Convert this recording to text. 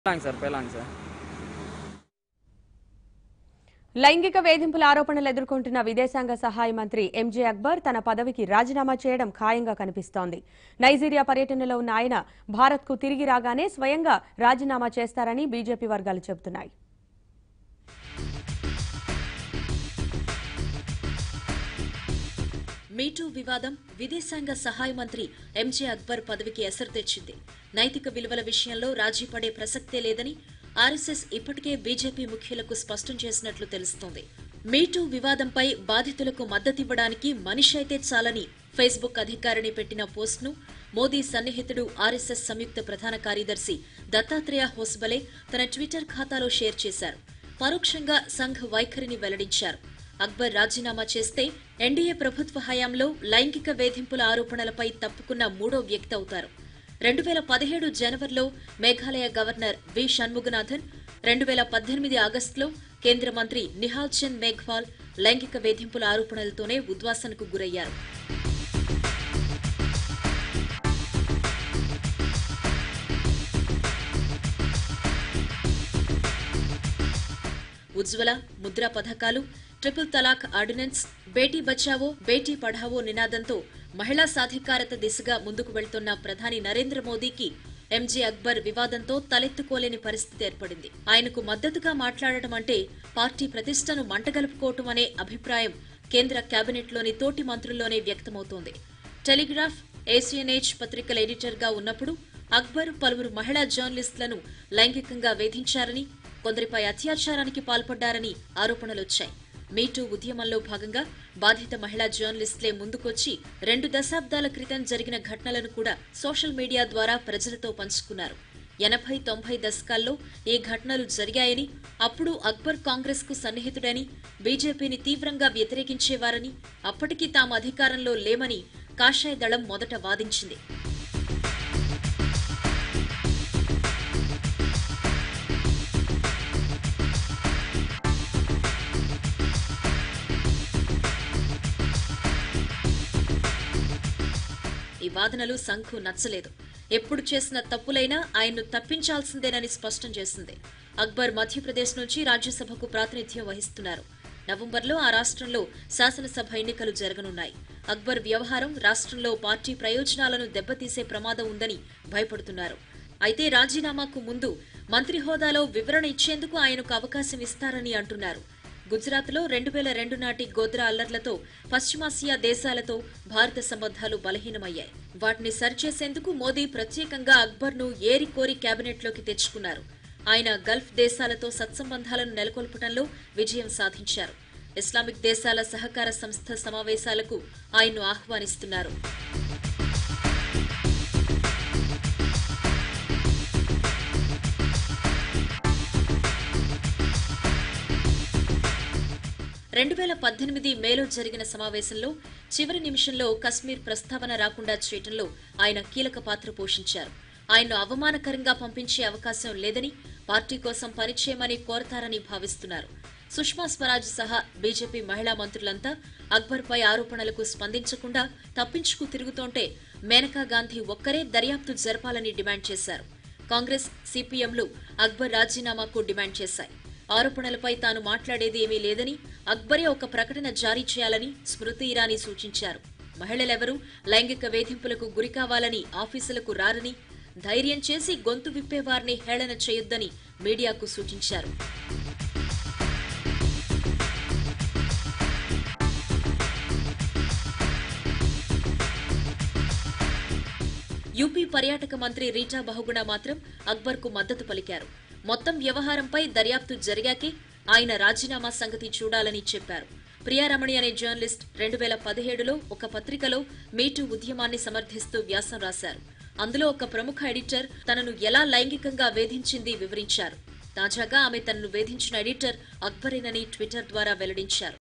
పెళ్ళాంగ్ sir పెళ్ళాంగ్ sir లైంగిక వేధింపుల ఆరోపణలు ఎదుర్కొంటున్న విదేశాంగ సహాయ మంత్రి ఎంజే అక్బర్ తన పదవికి రాజీనామా చేయడం ఖాయంగా కనిపిస్తోంది నైజీరియా పర్యటనలో ఉన్న ఆయన భారత్కు తిరిగి రాగానే స్వయంగా రాజీనామా చేస్తారని బీజేపీ వర్గాలు చెబుతున్నాయి మీటూ వివాదం విదేశాంగ సహాయ మంత్రి ఎంజే అక్బర్ పదవికి ఎసరు తెచ్చింది నైతిక విలువల విషయంలో రాజీ పడే ప్రసక్తే లేదని ఆర్ఎస్ఎస్ ఇప్పటికే బీజేపీ ముఖ్యులకు స్పష్టం చేసినట్లు తెలుస్తోంది మీటూ వివాదంపై బాధితులకు మద్దతివ్వడానికి మనిషి అయితే చాలని ఫేస్బుక్ అధికారిని పెట్టిన పోస్ట్ను మోదీ సన్నిహితుడు ఆర్ఎస్ఎస్ సంయుక్త ప్రధాన కార్యదర్శి దత్తాత్రేయ హోస్బలే తన ట్విట్టర్ ఖాతాలో షేర్ చేశారు పరోక్షంగా సంఘ్ వైఖరిని వెల్లడించారు అక్బర్ రాజీనామా చేస్తే ఎన్డీఏ ప్రభుత్వ హయాంలో లైంగిక వేధింపుల ఆరోపణలపై తప్పుకున్న మూడో వ్యక్తి అవుతారు రెండు వేల పదిహేడు జనవరిలో మేఘాలయ గవర్నర్ వి షణ్ముగనాథన్ రెండు వేల పద్దెనిమిది ఆగస్టులో కేంద్ర మంత్రి నిహాల్ చంద్ మేఘ్వాల్ లైంగిక వేధింపుల ఆరోపణలతోనే ఉద్వాసనకు గురయ్యారు ఉజ్వల ముద్రా పథకాలు ట్రిపుల్ తలాక్ ఆర్డినెన్స్ బేటీ బచావో బేటీ పఢావో నినాదంతో మహిళా సాధికారత దిశగా ముందుకు వెళ్తున్న ప్రధాని నరేంద్ర మోదీకి ఎంజే అక్బర్ వివాదంతో తలెత్తుకోలేని పరిస్థితి ఏర్పడింది ఆయనకు మద్దతుగా మాట్లాడటం అంటే పార్టీ ప్రతిష్టను మంటగలుపుకోవటం అనే అభిప్రాయం కేంద్ర కేబినెట్లోని తోటి మంత్రుల్లోనే వ్యక్తమవుతోంది టెలిగ్రాఫ్ ఏసియన్ఏజ్ పత్రికల ఎడిటర్గా ఉన్నప్పుడు అక్బర్ పలువురు మహిళా జర్నలిస్టులను లైంగికంగా వేధించారని కొందరిపై అత్యాచారానికి పాల్పడ్డారని ఆరోపణలొచ్చాయి మీటూ ఉద్యమంలో భాగంగా బాధిత మహిళా జర్నలిస్టులే ముందుకొచ్చి రెండు దశాబ్దాల క్రితం జరిగిన ఘటనలను కూడా సోషల్ మీడియా ద్వారా ప్రజలతో పంచుకున్నారు ఎనభై తొంభై దశకాల్లో ఈ ఘటనలు జరిగాయని అప్పుడు అక్బర్ కాంగ్రెస్ కు సన్నిహితుడని బీజేపీని తీవ్రంగా వ్యతిరేకించేవారని అప్పటికి తాము అధికారంలో లేమని కాషాయ దళం మొదట వాదించింది ఈ వాదనలు సంఘు నచ్చలేదు ఎప్పుడు చేసిన తప్పులైనా ఆయన్ను తప్పించాల్సిందేనని స్పష్టం చేసింది అక్బర్ మధ్యప్రదేశ్ నుంచి రాజ్యసభకు ప్రాతినిధ్యం వహిస్తున్నారు నవంబర్లో ఆ రాష్ట్రంలో శాసనసభ ఎన్నికలు జరగనున్నాయి అక్బర్ వ్యవహారం రాష్ట్రంలో పార్టీ ప్రయోజనాలను దెబ్బతీసే ప్రమాదం ఉందని భయపడుతున్నారు అయితే రాజీనామాకు ముందు మంత్రి హోదాలో వివరణ ఇచ్చేందుకు ఆయనకు అవకాశం ఇస్తారని అంటున్నారు గుజరాత్లో రెండు వేల రెండు నాటి గోద్రా అల్లర్లతో పశ్చిమాసియా దేశాలతో భారత సంబంధాలు బలహీనమయ్యాయి వాటిని సరిచేసేందుకు మోదీ ప్రత్యేకంగా అక్బర్ను ఏరి కోరి కేబినెట్లోకి తెచ్చుకున్నారు ఆయన గల్ఫ్ దేశాలతో సత్సంబంధాలను నెలకొల్పడంలో విజయం సాధించారు ఇస్లామిక్ దేశాల సహకార సంస్థ సమావేశాలకు ఆయన్ను ఆహ్వానిస్తున్నారు రెండు వేల పద్దెనిమిది మేలో జరిగిన సమావేశంలో చివరి నిమిషంలో కశ్మీర్ ప్రస్తావన రాకుండా చేయటంలో ఆయన కీలక పాత్ర పోషించారు ఆయన్ను అవమానకరంగా పంపించే అవకాశం లేదని పార్టీ కోసం పనిచేయమని కోరతారని భావిస్తున్నారు సుష్మా స్వరాజ్ సహా బీజేపీ మహిళా మంత్రులంతా అక్బర్పై ఆరోపణలకు స్పందించకుండా తప్పించుకు తిరుగుతోంటే మేనకా గాంధీ ఒక్కరే దర్యాప్తు జరపాలని డిమాండ్ చేశారు కాంగ్రెస్ సిపిఎంలు అక్బర్ రాజీనామాకు డిమాండ్ చేశాయి ఆరోపణలపై తాను మాట్లాడేది ఏమీ లేదని అక్బరే ఒక ప్రకటన జారీ చేయాలని స్మృతి ఇరానీ సూచించారు మహిళలెవరూ లైంగిక వేధింపులకు గురికావాలని ఆఫీసులకు రారని ధైర్యం చేసి గొంతు విప్పేవారిని హేళన చేయొద్దని మీడియాకు సూచించారు యూపీ పర్యాటక మంత్రి రీటా బహుగుణ మాత్రం అక్బర్కు మద్దతు పలికారు మొత్తం వ్యవహారంపై దర్యాప్తు జరిగాకే ఆయన రాజీనామా సంగతి చూడాలని చెప్పారు ప్రియారమణి అనే జర్నలిస్ట్ రెండు వేల పదిహేడులో ఒక పత్రికలో మీటూ ఉద్యమాన్ని సమర్థిస్తూ వ్యాసం రాశారు అందులో ఒక ప్రముఖ ఎడిటర్ తనను ఎలా లైంగికంగా వేధించింది వివరించారు తాజాగా ఆమె తనను వేధించిన ఎడిటర్ అక్బరేనని ట్విట్టర్ ద్వారా వెల్లడించారు